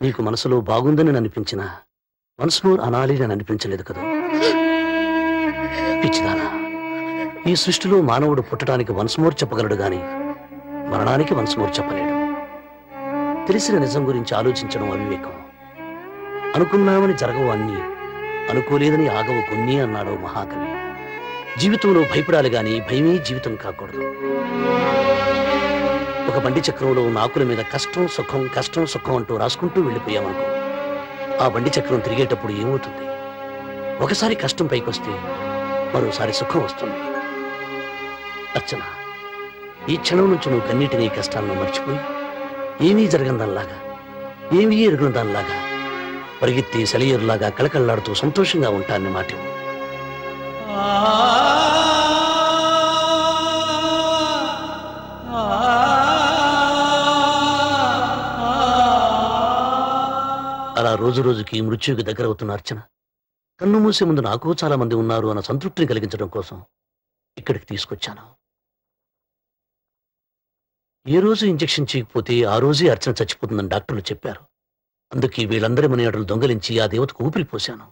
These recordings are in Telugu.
నీకు మనసులో బాగుందని అనిపించిన వన్స్ మోర్ అనాలి అని అనిపించలేదు కదా పిచ్చిదానా ఈ సృష్టిలో మానవుడు పుట్టడానికి వన్స్ మోర్ చెప్పగలడు గాని మరణానికి వన్స్ మోర్ చెప్పలేడు తెలిసిన నిజం గురించి ఆలోచించడం అవివేకం అనుకున్నామని జరగవు అన్నీ అనుకోలేదని ఆగవు కొన్ని అన్నాడు మహాకవి జీవితంలో భయపడాలి గాని భయమే జీవితం కాకూడదు ఒక బండి చక్రంలో నాకుల మీద కష్టం సుఖం కష్టం సుఖం అంటూ రాసుకుంటూ వెళ్ళిపోయామనుకో ఆ బండి చక్రం తిరిగేటప్పుడు ఏమవుతుంది ఒకసారి కష్టం పైకొస్తే మరోసారి సుఖం వస్తుంది అర్చన ఈ క్షణం నుంచి నువ్వు కన్నీటిని కష్టాలను మర్చిపోయి ఏమీ జరగందానిలాగా ఏమీ ఎరుగున దానిలాగా పరిగెత్తి సెలయేరులాగా కళకళలాడుతూ సంతోషంగా ఉంటానని మాట ఇవ్వు. అలా రోజు రోజుకి మృత్యువుకి దగ్గర అవుతున్న అర్చన కన్ను మూసే ముందు నాకు చాలా మంది ఉన్నారు అన్న సంతృప్తిని కలిగించడం కోసం ఇక్కడికి తీసుకొచ్చాను ఏ రోజు ఇంజెక్షన్ చేయకపోతే ఆ రోజే అర్చన చచ్చిపోతుందని డాక్టర్లు చెప్పారు అందుకే వీళ్ళందరి మనియాటలు దొంగలించి ఆ దేవతకు ఊపిరి పోశాను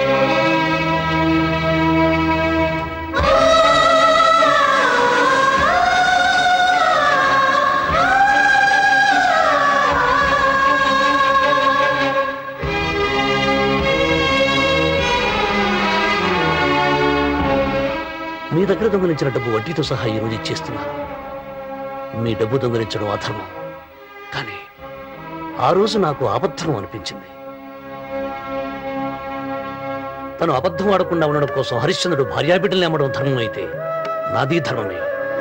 మీ దగ్గర దొంగలించిన డబ్బు వడ్డీతో సహా ఈ రోజు ఇచ్చేస్తున్నాను మీ డబ్బు దొంగలించడం అధర్మం కానీ ఆ రోజు నాకు అబద్ధం అనిపించింది తను అబద్ధం ఆడకుండా ఉండడం కోసం హరిశ్చంద్రుడు భార్యాబిడ్డల్ని అమ్మడం ధర్మం అయితే నాది ధర్మమే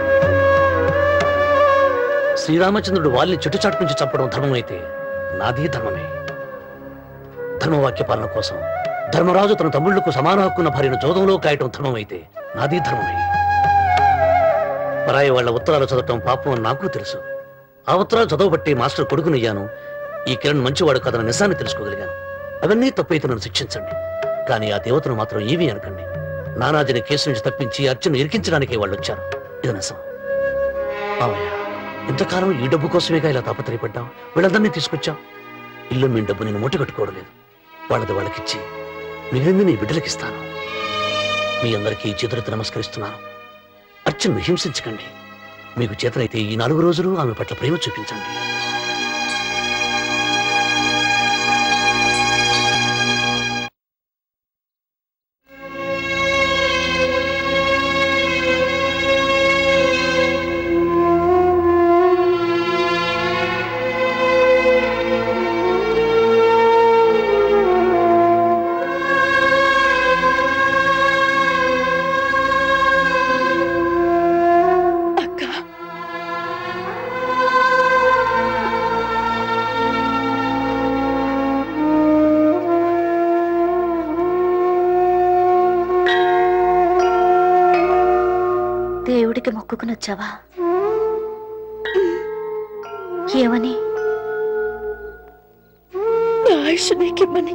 శ్రీరామచంద్రుడు వాళ్ళని చుట్టుచాటు నుంచి చంపడం ధర్మం అయితే నాది ధర్మమే ధర్మవాక్య పాలన కోసం ధర్మరాజు తన తమ్ముళ్లకు సమాన హక్కున్న భార్యను జోదంలో కాయటం ధర్మం అయితే నాది ధర్మమే పరాయి వాళ్ళ ఉత్తరాలు చదవటం పాపం అని నాకు తెలుసు ఆ ఉత్తరాలు చదవబట్టి మాస్టర్ కొడుకునయ్యాను ఈ కిరణ్ మంచివాడు కథన నిజాన్ని తెలుసుకోగలిగాను అవన్నీ తప్పైతే నన్ను శిక్షించండి కానీ ఆ దేవతను మాత్రం ఏమీ అనకండి నానాజీని కేసు నుంచి తప్పించి అర్జును ఇరికించడానికే వాళ్ళు వచ్చారు ఇది నిజం మామయ్య ఇంతకాలం ఈ డబ్బు కోసమేగా ఇలా తాపత్రయపడ్డాం వీళ్ళందరినీ తీసుకొచ్చాం ఇల్లు మీ డబ్బు నేను మూట కట్టుకోవడం లేదు వాళ్ళది వాళ్ళకిచ్చి మిగిలింది నీ బిడ్డలకిస్తాను మీ అందరికీ చేతులెత్తి నమస్కరిస్తున్నాను అర్జున్ హింసించకండి మీకు చేతనైతే ఈ నాలుగు రోజులు ఆమె పట్ల ప్రేమ చూపించండి అక్క దేవుడికి మొక్కుకుని వచ్చావా ఏమని నా ఆయుష్ నీకిమ్మని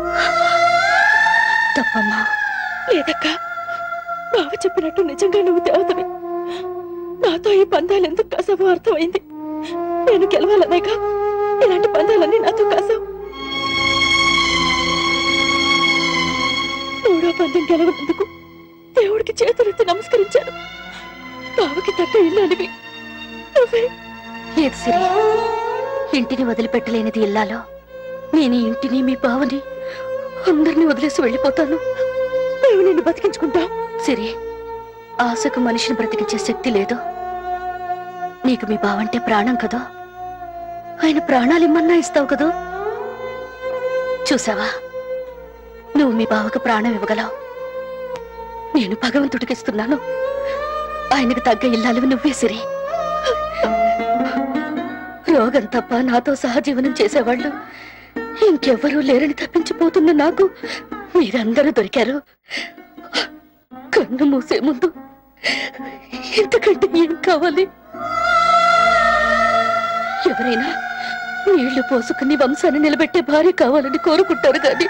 తప్పమ్మా లేదక్క బావ చెప్పినట్టు నిజంగా నువ్వు దేవతవి నాతో ఈ పందాలు ఎందుకు కాసావో అర్థమైంది నేను గెలవాలనేగా ఇలాంటి పందాలన్నీ నాతో కాసావు మూడో పందెం గెలవనందుకు దేవుడికి చేతులెత్తి నమస్కరించాను బావకి తగ్గ ఇల్లానివి నువ్వే లేదు సిరి ఇంటిని వదిలిపెట్టలేనిది ఇల్లాలో నేను ఈ ఇంటిని మీ బావని అందరినీ వదిలేసి వెళ్ళిపోతాను మేము నిన్ను బతికించుకుంటాం సిరి ఆశకు మనిషిని బ్రతికించే శక్తి లేదు నీకు మీ బావంటే ప్రాణం కదా ఆయన ప్రాణాలు ఇమ్మన్నా ఇస్తావు కదూ చూసావా నువ్వు మీ బావకు ప్రాణం ఇవ్వగలవు నేను భగవంతుడికి ఇస్తున్నాను ఆయనకు తగ్గ ఇల్లాలివి నువ్వే సిరి రోగం తప్ప నాతో సహజీవనం చేసేవాళ్ళు ఇంకెవ్వరూ లేరని తప్పించిపోతున్న నాకు మీరందరూ దొరికారు కన్ను మూసే ముందు ఇంతకంటే ఏం కావాలి ఎవరైనా నీళ్లు పోసుకుని వంశాన్ని నిలబెట్టే భార్య కావాలని కోరుకుంటారు కానీ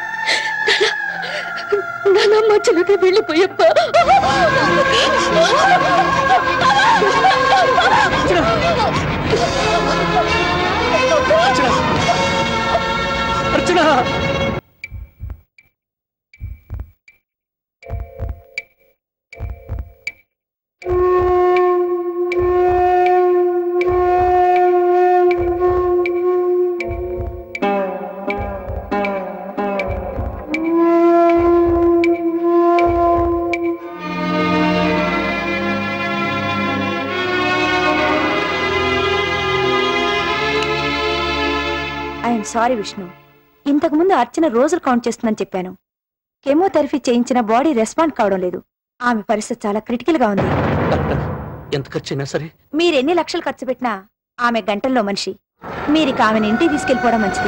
నా మధ్యలోనే వెళ్ళిపోయప్పా ఐఎమ్ సారీ విష్ణు ఇంతకుముందు అర్చన రోజులు కౌంట్ చేస్తుందని చెప్పాను కెమోథెరపీ చేయించిన బాడీ రెస్పాండ్ కావడం లేదు ఆమె పరిస్థితి చాలా క్రిటికల్ గా ఉంది డాక్టర్ ఎంత ఖర్చైనా సరే మీరు ఎన్ని లక్షలు ఖర్చు పెట్టినా ఆమె గంటల్లో మనిషి మీరిక ఆమెను ఇంటికి తీసుకెళ్ళిపోవడం మంచిది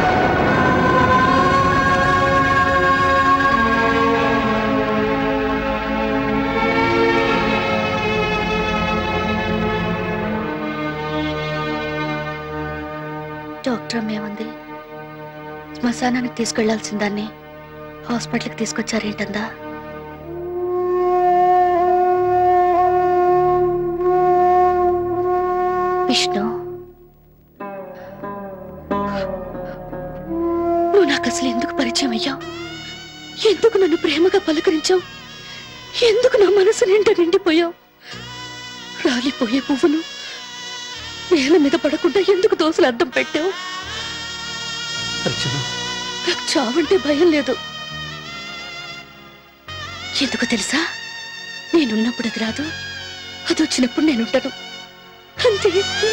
డాక్టర్ మేముంది శ్మశానానికి తీసుకెళ్లాల్సిన దాన్ని హాస్పిటల్కి తీసుకొచ్చారేంటందా విష్ణు నువ్వు నాకు అసలు ఎందుకు పరిచయం అయ్యావు ఎందుకు నన్ను ప్రేమగా పలకరించావు ఎందుకు నా మనసు నిండా నిండిపోయావు రాలిపోయే పువ్వును నేల మీద పడకుండా ఎందుకు దోశలు అద్దం పెట్టావు అర్చన నాకు చావంటే భయం లేదు ఎందుకు తెలుసా నేనున్నప్పుడు అది రాదు అది వచ్చినప్పుడు నేనుంటాను అంతే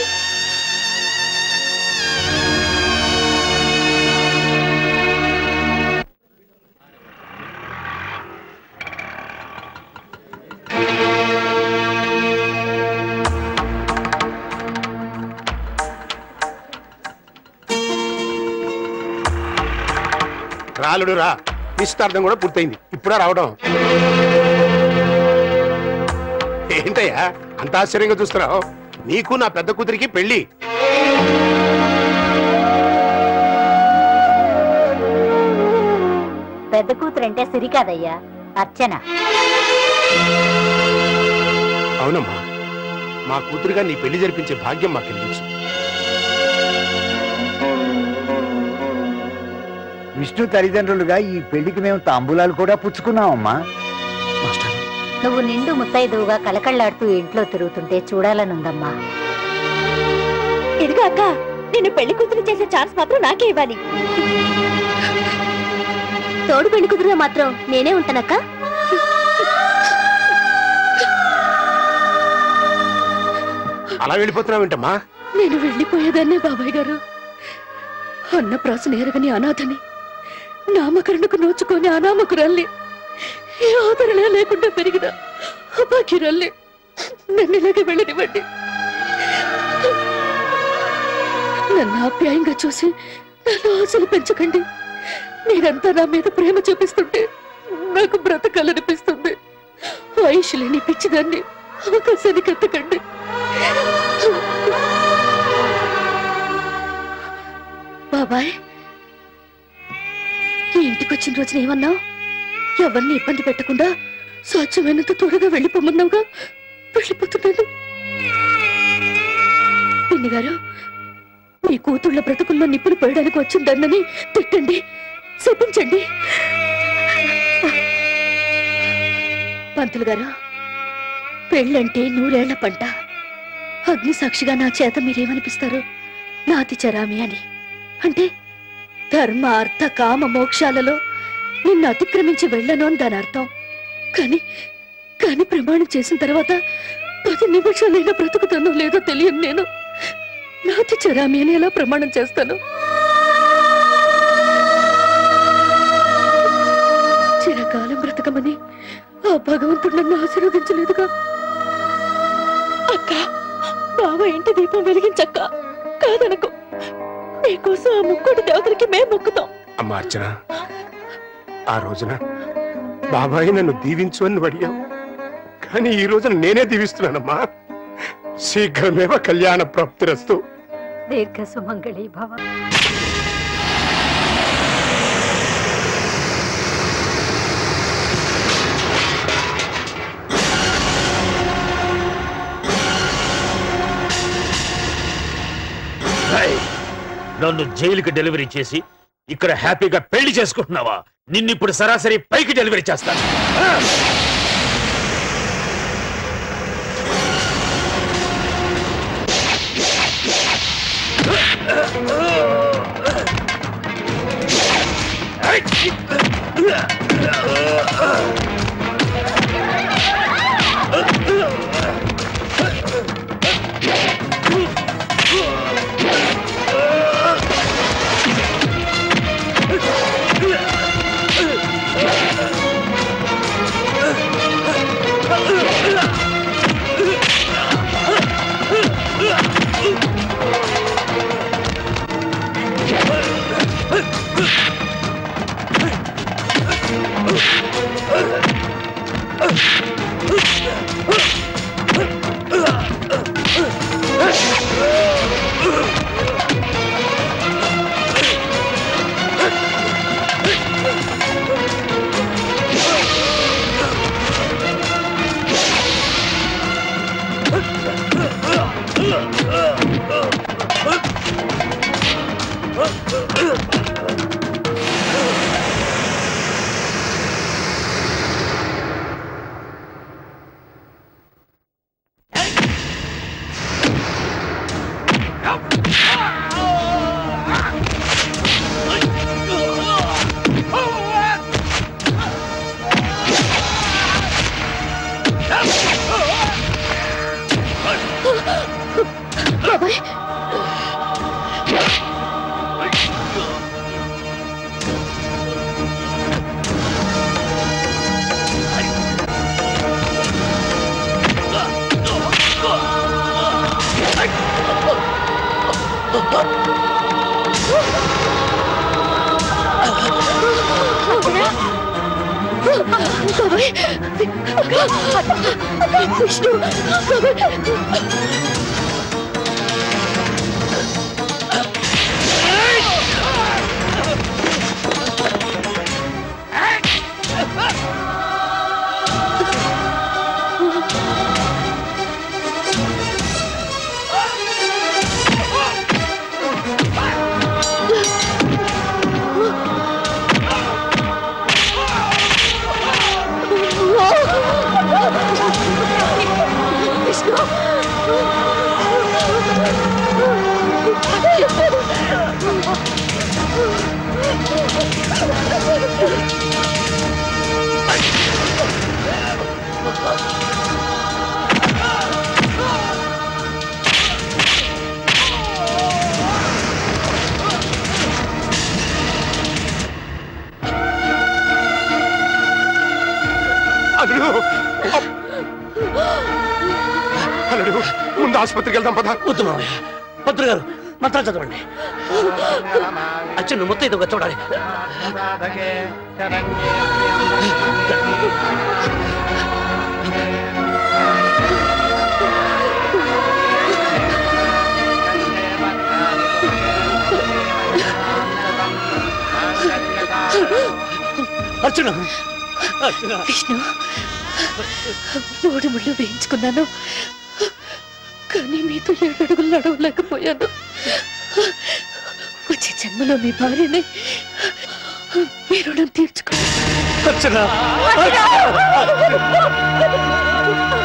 రాలుడు రా నిశ్చితార్థం కూడా పూర్తయింది ఇప్పుడా రావడం ఏంటయ్యా అంత ఆశ్చర్యంగా చూస్తున్నావు నీకు నా పెద్ద కూతురికి పెళ్లి పెద్ద కూతురంటే సిరి కాదయ్యా అర్చన అవునమ్మా మా కూతురుగా నీ పెళ్లి జరిపించే భాగ్యం మాకు కలిగించు విష్ణు తల్లిదండ్రులుగా ఈ పెళ్లికి మేము తాంబూలాలు కూడా పుచ్చుకున్నామమ్మా మాస్టర్ నువ్వు నిండు ముత్తైదువుగా కలకళ్ళాడుతూ ఇంట్లో తిరుగుతుంటే చూడాలనుందమ్మా ఇదిగో అక్క నేను పెళ్లి కూతురు చేసే ఛాన్స్ మాత్రం నాకే ఇవ్వాలి తోడు పెళ్లి కుదిరితే మాత్రం నేనే ఉంటానక్క అలా వెళ్ళిపోతున్నావేంటమ్మా నేను వెళ్ళిపోయేదాన్నే బాబాయ్ గారు అన్నప్రాసన ఎరగని అనాథని నామకరణకు నోచుకొని అనామకురాల్ని ఏ ఆదరణ లేకుండా పెరిగిన అభాగ్యురాల్ని నన్ను ఇలాగే వెళ్ళనివ్వండి నన్ను ఆప్యాయంగా చూసి నన్ను ఆశలు పెంచకండి మీరంతా నా మీద ప్రేమ చూపిస్తుంటే నాకు బ్రతకాలనిపిస్తుంది ఆయుష్ లేని పిచ్చిదాన్ని అవకాశానికి ఎత్తకండి బాబాయ్ ఈ ఇంటికి వచ్చిన రోజున ఏమన్నావు ఎవరిని ఇబ్బంది పెట్టకుండా సాధ్యమైనంత త్వరగా వెళ్ళిపోమన్నావుగా వెళ్ళిపోతున్నాను పిన్ని గారు మీ కూతుళ్ళ బ్రతుకుల్లో నిప్పులు పోయడానికి వచ్చిందన్నని తిట్టండి శపించండి పంతులు గారు పెళ్ళంటే నూరేళ్ల పంట అగ్ని సాక్షిగా నా చేత మీరేమనిపిస్తారు నాతి చరామి అని అంటే ధర్మ అర్థ కామ మోక్షాలలో నిన్ను అతిక్రమించి వెళ్ళను అని దాని అర్థం కానీ కానీ ప్రమాణం చేసిన తర్వాత పది నిమిషాలైనా బ్రతుకుతానో లేదో తెలియను నేను నాతి చరామి అని ఎలా ప్రమాణం చేస్తాను చిరకాలం బ్రతకమని ఆ భగవంతుడు నన్ను ఆశీర్వదించలేదుగా అక్క బావ ఇంటి దీపం వెలిగించక్క కాదనకు నీకోసం ఆ ముక్కోటి దేవతలకి మేం మొక్కుతాం అమ్మా అర్చన ఆ రోజున బాబాయ్ నన్ను దీవించు అని నువ్వు అడిగావు కానీ ఈ రోజున నేనే దీవిస్తున్నానమ్మా శీఘ్రమేవ కళ్యాణ ప్రాప్తిరస్తు దీర్ఘ సుమంగళి భవ నన్ను జైలుకి డెలివరీ చేసి ఇక్కడ హ్యాపీగా పెళ్లి చేసుకుంటున్నావా నిన్నిప్పుడు సరాసరి పైకి డెలివరీ చేస్తాను ఆ! బాబాయ్ బాబాయ్ విష్ణు బాబాయ్ విష్ణు అల్లుడు అల్లుడు ముందు ఆసుపత్రికి వెళ్దాం పద వద్దు మామయ్య పంతులు గారు మంత్రాలు చదవండి అచ్చును ముత్తైదుగా చూడాలి అర్చన అర్చన విష్ణు మూడు ముళ్ళు వేయించుకున్నాను కానీ మీతో ఏడు అడుగులు నడవలేకపోయాను వచ్చే జన్మలో మీ భార్యని మీ రుణం తీర్చుకో అర్చన